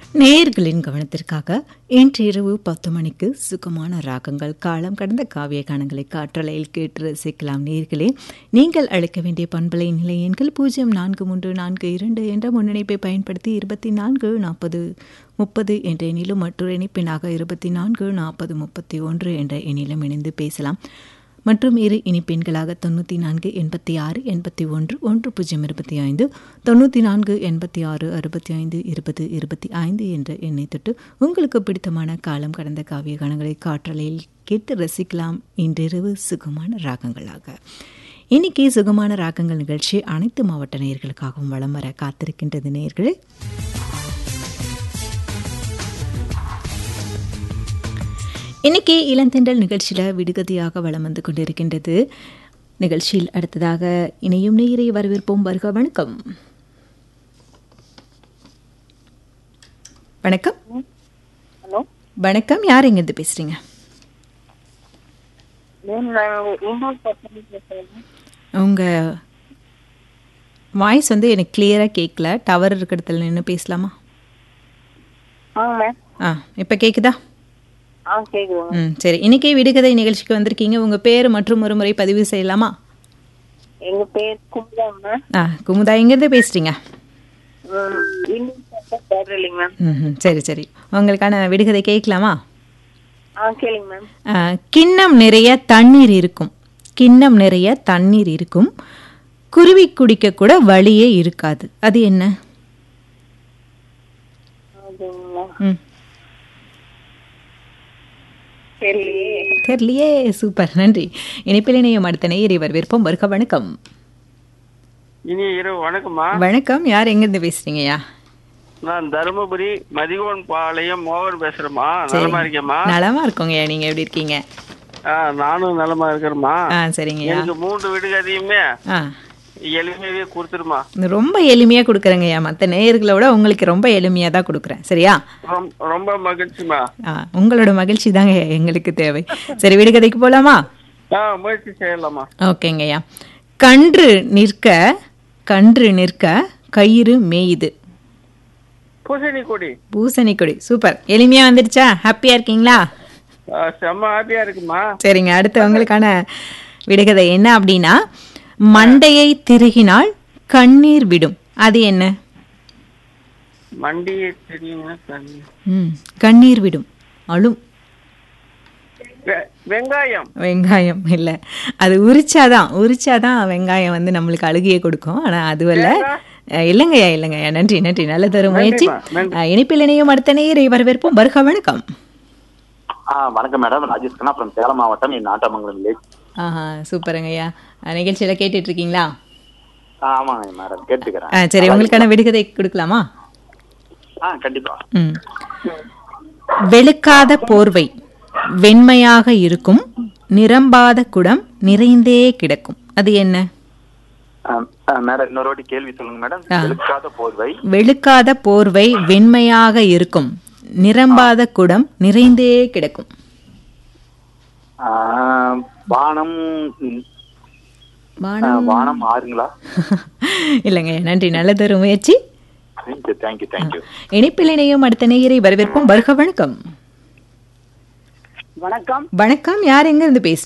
நேயர்களின் கவனத்திற்காக இன்று இரவு பத்து மணிக்கு சுகமான ராகங்கள் காலம் கடந்த காவிய கானங்களை காற்றலையில் கேட்டு ரசிக்கலாம் நேர்களே நீங்கள் அழைக்க வேண்டிய பண்பலை நிலை எண்கள் பூஜ்ஜியம் நான்கு மூன்று நான்கு இரண்டு என்ற முன்னிணைப்பை பயன்படுத்தி இருபத்தி நான்கு நாற்பது முப்பது என்ற எண்ணிலும் மற்றொரு இணைப்பினாக இருபத்தி நான்கு நாற்பது முப்பத்தி ஒன்று என்ற எண்ணிலும் இணைந்து பேசலாம் மற்றும் இரு இனிப்பெண்களாக தொண்ணூற்றி நான்கு எண்பத்தி ஆறு எண்பத்தி ஒன்று ஒன்று பூஜ்ஜியம் இருபத்தி ஐந்து தொண்ணூற்றி நான்கு எண்பத்தி ஆறு அறுபத்தி ஐந்து இருபது இருபத்தி ஐந்து என்ற எண்ணை தொட்டு உங்களுக்கு பிடித்தமான காலம் கடந்த காவிய கணங்களை காற்றலையில் கேட்டு ரசிக்கலாம் இன்றிரவு சுகமான ராகங்களாக இன்னைக்கு சுகமான ராகங்கள் நிகழ்ச்சி அனைத்து மாவட்ட நேயர்களுக்காகவும் வலம் வர காத்திருக்கின்றது நேயர்களே இன்னைக்கு இளந்தெண்டல் நிகழ்ச்சியில் விடுகதையாக வளம் வந்து கொண்டிருக்கின்றது நிகழ்ச்சியில் அடுத்ததாக இணையும் நேயரை வரவேற்போம் வருக வணக்கம் வணக்கம் ஹலோ வணக்கம் யார் எங்கேருந்து பேசுறீங்க மேம் நான் இம்போர்ட் பர்சன் பேசுகிறேன் உங்க வாய்ஸ் வந்து எனக்கு கிளியராக கேட்கல டவர் இருக்கிற இடத்துல நின்று பேசலாமா ஆ மேம் ஆ இப்போ கேட்குதா ஆ கேட்குதுங்க ம் சரி இன்னைக்கு விடுகதை நிகழ்ச்சிக்கு வந்திருக்கீங்க உங்கள் பேர் மற்றும் ஒரு முறை பதிவு செய்யலாமா எங்கள் பேர் குமுதா மேம் ஆ குமுதா எங்கேருந்து பேசுகிறீங்க இம்போர்ட் பர்சன் பேசுகிறீங்க மேம் ம் சரி சரி உங்களுக்கான விடுகதை கேட்கலாமா ஆ கேளுங்க மேம் ஆ, கிண்ணம் நிறைய தண்ணீர் இருக்கும் கிண்ணம் நிறைய தண்ணீர் இருக்கும் குருவி குடிக்க கூட வழியே இருக்காது அது என்ன அப்படிங்களா ம் தெரியலையே தெரியலையே சூப்பர் நன்றி இணைப்பில் இணையம் அடுத்த நேயரை வரவேற்போம் வருக வணக்கம் இனி இரவு வணக்கம்மா வணக்கம் யார் எங்கேருந்து பேசுறீங்கய்யா நான் தருமபுரி மதிகோன் பாளையம் மோகன் பேசுறேம்மா நலமா இருக்கேம்மா நலமா இருக்கோங்கய்யா நீங்க எப்படி இருக்கீங்க ஆ, நானும் நலமா இருக்கிறேம்மா ஆ சரிங்கய்யா எனக்கு மூன்று விடுகதையுமே ஆ எளிமையாவே கொடுத்துருமா இது ரொம்ப எளிமையா கொடுக்குறேங்கய்யா மற்ற நேயர்களை விட உங்களுக்கு ரொம்ப எளிமையா தான் கொடுக்குறேன் சரியா ரொம்- ரொம்ப மகிழ்ச்சிமா ஆ உங்களோட மகிழ்ச்சி தாங்க எங்களுக்கு தேவை சரி விடுகதைக்கு போலாமா ஆ முயற்சி செய்யலாமா ஓகேங்கய்யா கன்று நிற்க கன்று நிற்க கயிறு மேயுது பூசணி கொடி பூசணி கொடி சூப்பர் எளிமையா வந்துடுச்சா ஹாப்பியா இருக்கீங்களா ஆ, செம்ம ஹாப்பியா இருக்குமா சரிங்க அடுத்து உங்களுக்கான விடுகதை என்ன அப்படின்னா மண்டையை திருகினால் கண்ணீர் விடும் அது என்ன மண்டியை தெரியுங்க கண்ணு. ம் கண்ணீர் விடும் அழும் வெ- வெங்காயம் வெங்காயம் இல்லை அது உரிச்சாதான் உரிச்சாதான் வெங்காயம் வந்து நம்மளுக்கு அழுகிய கொடுக்கும் ஆனா அதுவல்ல அஹ், இல்லைங்கய்யா இல்லைங்கய்யா நன்றி நன்றி நல்லதொரு முயற்சி நன்றிம்மா, அஹ், இணைப்பில் இணையும் அடுத்த நேயரை வரவேற்போம் வருக வணக்கம் ஆ வணக்கம் மேடம் ராஜேஷ் கண்ணா ஃப்ரம் சேலம் மாவட்டம் என் நாட்டமங்கலம் வில்லேஜ் ஆஹா சூப்பருங்கய்யா அஹ், நிகழ்ச்சியில கேட்டுட்டு இருக்கீங்களா ஆ ஆமாங்க மேடம் கேட்டுக்கிறேன் ஆ சரி உங்களுக்கான விடுகதை கொடுக்கலாமா ஆ கண்டிப்பா ம் வெளுக்காத போர்வை வெண்மையாக இருக்கும் நிரம்பாத குடம் நிறைந்தே கிடக்கும் அது என்ன ஆ, ஆ, மேடம் இன்னொரு வாட்டி கேள்வி சொல்லுங்க மேடம் ஆ. வெளுக்காத போர்வை வெளுக்காத போர்வை வெண்மையாக இருக்கும் நிரம்பாத குடம் நிறைந்தே கிடக்கும் ஆ, வானம் ம், ஆ, வானம் வானம் ஆறுங்களா இல்லைங்க நன்றி நல்லதொரு முயற்சி தேங்க்யூ தேங்க்யூ தேங்க்யூ இணைப்பில் இணையும் அடுத்த நேயரை வரவேற்போம் வருக வணக்கம் வணக்கம் வணக்கம் யார் எங்க இருந்து பேசுறீங்க